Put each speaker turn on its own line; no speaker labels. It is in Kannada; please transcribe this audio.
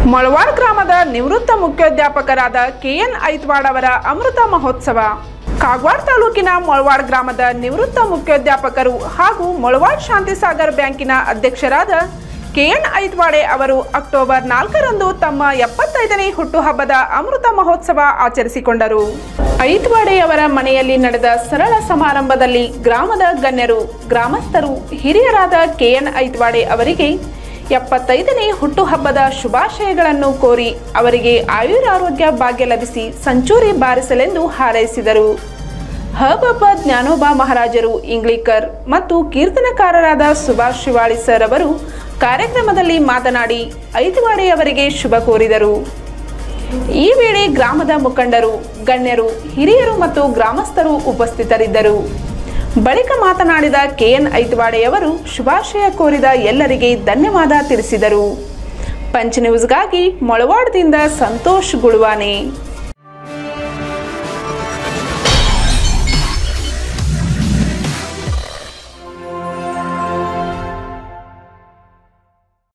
ಮೊಳವಾಡ್ ಗ್ರಾಮದ ನಿವೃತ್ತ ಮುಖ್ಯೋಧ್ಯಾಪಕರಾದ ಕೆಎನ್ ಐತ್ವಾಡ್ ಅವರ ಅಮೃತ ಮಹೋತ್ಸವ ಕಾಗವಾಡ ತಾಲೂಕಿನ ಮೊಳವಾಡ್ ಗ್ರಾಮದ ನಿವೃತ್ತ ಮುಖ್ಯೋಧ್ಯಾಪಕರು ಹಾಗೂ ಮೊಳವಾಡ್ ಶಾಂತಿಸಾಗರ್ ಬ್ಯಾಂಕಿನ ಅಧ್ಯಕ್ಷರಾದ ಕೆಎನ್ ಐತ್ವಾಡೆ ಅವರು ಅಕ್ಟೋಬರ್ ನಾಲ್ಕರಂದು ತಮ್ಮ ಎಪ್ಪತ್ತೈದನೇ ಹುಟ್ಟುಹಬ್ಬದ ಅಮೃತ ಮಹೋತ್ಸವ ಆಚರಿಸಿಕೊಂಡರು ಐತ್ವಾಡೆ ಅವರ ಮನೆಯಲ್ಲಿ ನಡೆದ ಸರಳ ಸಮಾರಂಭದಲ್ಲಿ ಗ್ರಾಮದ ಗಣ್ಯರು ಗ್ರಾಮಸ್ಥರು ಹಿರಿಯರಾದ ಕೆಎನ್ ಐತ್ವಾಡೆ ಅವರಿಗೆ ಎಪ್ಪತ್ತೈದನೇ ಹುಟ್ಟುಹಬ್ಬದ ಶುಭಾಶಯಗಳನ್ನು ಕೋರಿ ಅವರಿಗೆ ಆಯುರಾರೋಗ್ಯ ಭಾಗ್ಯ ಲಭಿಸಿ ಸಂಚೂರಿ ಬಾರಿಸಲೆಂದು ಹಾರೈಸಿದರು ಹಬಬ್ಬ ಜ್ಞಾನೋಬಾ ಮಹಾರಾಜರು ಇಂಗ್ಲಿಕರ್ ಮತ್ತು ಕೀರ್ತನಕಾರರಾದ ಸುಭಾಷ್ ಶಿವಾಳಿ ಸರ್ ಅವರು ಕಾರ್ಯಕ್ರಮದಲ್ಲಿ ಮಾತನಾಡಿ ಐತವಾಡೆಯವರಿಗೆ ಶುಭ ಕೋರಿದರು ಈ ವೇಳೆ ಗ್ರಾಮದ ಮುಖಂಡರು ಗಣ್ಯರು ಹಿರಿಯರು ಮತ್ತು ಗ್ರಾಮಸ್ಥರು ಉಪಸ್ಥಿತರಿದ್ದರು ಬಳಿಕ ಮಾತನಾಡಿದ ಕೆಎನ್ ಐತವಾಡೆಯವರು ಶುಭಾಶಯ ಕೋರಿದ ಎಲ್ಲರಿಗೆ ಧನ್ಯವಾದ ತಿಳಿಸಿದರು ಪಂಚ್ ನ್ಯೂಸ್ಗಾಗಿ ಮೊಳವಾಡದಿಂದ ಸಂತೋಷ್ ಗುಳುವಾನೆ